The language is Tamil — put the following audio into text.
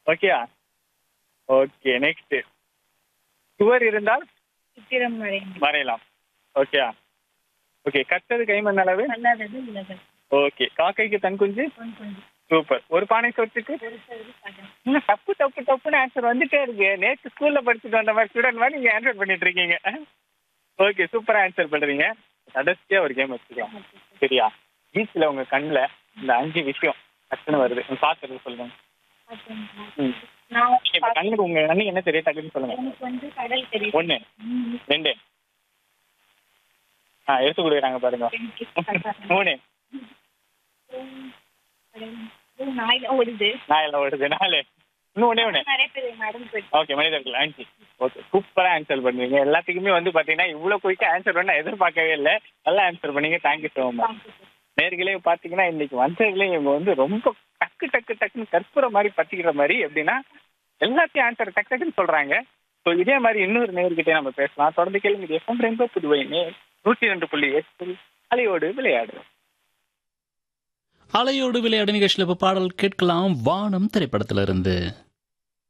ஓகேயா ஓகே நெக்ஸ்ட் சுவர் இருந்தால் சித்திரம் வரைந்து வரையலாம் ஓகேயா ஓகே கட்டது கைமண் அளவு அல்லாதது உலகம் ஓகே காக்கைக்கு தன் குஞ்சு பொன் கொஞ்சம் சூப்பர் ஒரு பானை சொத்துக்கு பொறுத்தது பதம் இன்னும் தப்பு தப்பு தப்புன்னு ஆன்சர் வந்துட்டே இருக்கு நேற்று ஸ்கூல்ல படிச்சுட்டு வந்த மாதிரி ஸ்டூடெண்ட் மாதிரி நீங்க ஆன்சர் பண்ணிட்டு இருக்கீங்க ஓகே சூப்பரா ஆன்சர் பண்றீங்க கடைசியா ஒரு கேம் வச்சுக்கலாம் சரியா பீச்ல உங்க கண்ணுல இந்த அஞ்சு விஷயம் டக்குன்னு வருது பாத்துறது சொல்லுங்க ம். நான் இப்ப கண்ணுக்கு உங்க கண்ணுக்கு என்ன தெரியும் டக்குன்னு சொல்லுங்க எனக்கு வந்து கடல் தெரியும் ஒண்ணு ம். ரெண்டு ஆ எடுத்து கொடுக்குறாங்க பாருங்க மூணு கடல் நாயில ஓடுது நான் எல்லாம் ஓடுது நாலு இன்னும் ஒண்ணே ஒண்ணு நிறைய பேர் நடந்து போயிட்டு ஓகே மனிதர்கள் அஞ்சு ஓகே சூப்பரா ஆன்சர் பண்ணுவீங்க எல்லாத்துக்குமே வந்து பாத்தீங்கன்னா இவ்வளவு குயிக்கா ஆன்சர் பண்ண எதிர்பார்க்கவே இல்லை நல்லா ஆன்சர் பண்ணீங்க தேங்க்யூ ஸோ மச் நேர்களே பாத்தீங்கன்னா இன்னைக்கு வந்ததுல இவங்க வந்து ரொம்ப டக்கு டக்கு டக்குன்னு கற்பூர மாதிரி பத்திக்கிற மாதிரி எப்படின்னா எல்லாத்தையும் ஆன்சர் டக்கு டக்குன்னு சொல்றாங்க ஸோ இதே மாதிரி இன்னொரு நேர்கிட்டே நம்ம பேசலாம் தொடர்ந்து கேளுங்க எஃப்எம் ரெண்டு புதுவை நேர் நூற்றி ரெண்டு புள்ளி எட்டு அலையோடு விளையாடு அலையோடு விளையாடு நிகழ்ச்சியில் இப்போ பாடல் கேட்கலாம் வானம் திரைப்படத்திலிருந்து